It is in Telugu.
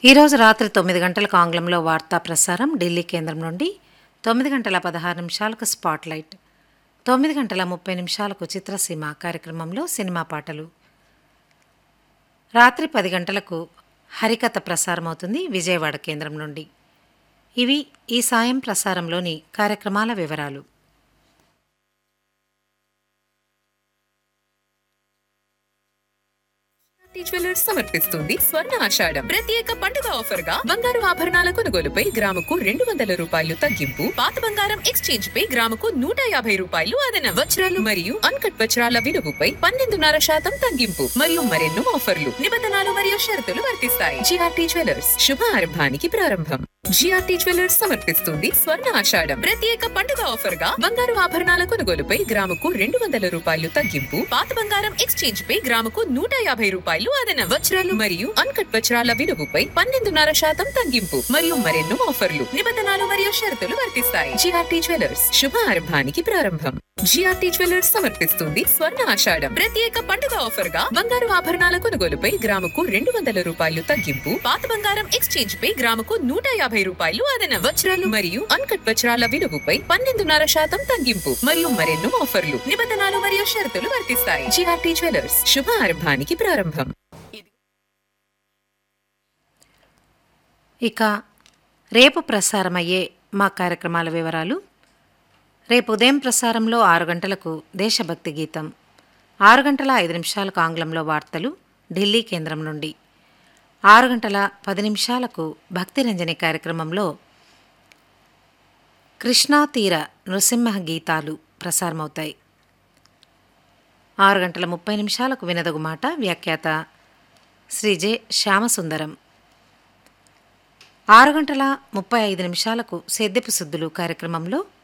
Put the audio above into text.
ఈరోజు రాత్రి తొమ్మిది గంటలకు ఆంగ్లంలో వార్తా ప్రసారం ఢిల్లీ కేంద్రం నుండి తొమ్మిది గంటల పదహారు నిమిషాలకు స్పాట్లైట్ తొమ్మిది గంటల ముప్పై నిమిషాలకు చిత్రసీమ కార్యక్రమంలో సినిమా పాటలు రాత్రి పది గంటలకు హరికథ ప్రసారమవుతుంది విజయవాడ కేంద్రం నుండి ఇవి ఈ సాయం ప్రసారంలోని కార్యక్రమాల వివరాలు టీ జ్యువెలర్స్ సమర్పిస్తుంది స్వర్ణ ఆషాఢం ప్రత్యేక పండుగ ఆఫర్ గా బంగారు ఆభరణాల కొనుగోలుపై గ్రాముకు రెండు వందల రూపాయలు తగ్గింపు పాత బంగారం ఎక్స్చేంజ్ పై గ్రాముకు నూట యాభై రూపాయలు అదన వజ్రాలు మరియు అన్కట్ వజ్రాల విలువపై పన్నెండున్నర శాతం తగ్గింపు మరియు మరెన్నో ఆఫర్లు నిబంధనలు మరియు షరతులు వర్తిస్తాయి జిఆర్టీ జ్యువెలర్స్ శుభ ఆరంభానికి ప్రారంభం జిఆర్టీ జ్యువెలర్స్ సమర్పిస్తుంది స్వర్ణ ఆషాఢం ప్రత్యేక పండుగ ఆఫర్ గా బంగారు ఆభరణాల కొనుగోలుపై గ్రాముకు రెండు వందల రూపాయలు తగ్గింపు పాత బంగారం ఎక్స్చేంజ్ పై గ్రాముకు నూట యాభై రూపాయలు అదన వజ్రాలు మరియు అన్కట్ వజ్రాల విలువపై పన్నెండున్నర శాతం తగ్గింపు మరియు మరెన్నో ఆఫర్లు నిబంధనలు మరియు షరతులు వర్తిస్తాయి జిఆర్టీ జ్యువెలర్స్ శుభ ఆరంభానికి ప్రారంభం జిఆర్టీ జ్యువెలర్స్ సమర్పిస్తుంది స్వర్ణ ఆషాఢం ప్రత్యేక పండుగ ఆఫర్ గా బంగారు ఆభరణాల కొనుగోలుపై గ్రాముకు రెండు వందల రూపాయలు తగ్గింపు పాత బంగారం ఎక్స్చేంజ్ పై గ్రాముకు నూట యాభై రూపాయలు అదన వజ్రాలు మరియు అన్కట్ వజ్రాల విలువపై పన్నెండున్నర శాతం తగ్గింపు మరియు మరెన్నో ఆఫర్లు నిబంధనలు మరియు షరతులు వర్తిస్తాయి జిఆర్టీ జ్యువెలర్స్ శుభ ఆరంభానికి ప్రారంభం ఇక రేపు ప్రసారమయ్యే మా కార్యక్రమాల వివరాలు రేపు ఉదయం ప్రసారంలో ఆరు గంటలకు దేశభక్తి గీతం ఆరు గంటల ఐదు నిమిషాలకు ఆంగ్లంలో వార్తలు ఢిల్లీ కేంద్రం నుండి ఆరు గంటల పది నిమిషాలకు భక్తిరంజని కార్యక్రమంలో కృష్ణా తీర నృసింహ గీతాలు ప్రసారమవుతాయి ఆరు గంటల ముప్పై నిమిషాలకు వినదగు మాట వ్యాఖ్యాత శ్రీ జె శ్యామసుందరం ఆరు గంటల ముప్పై ఐదు నిమిషాలకు సేద్యపు సుద్దులు కార్యక్రమంలో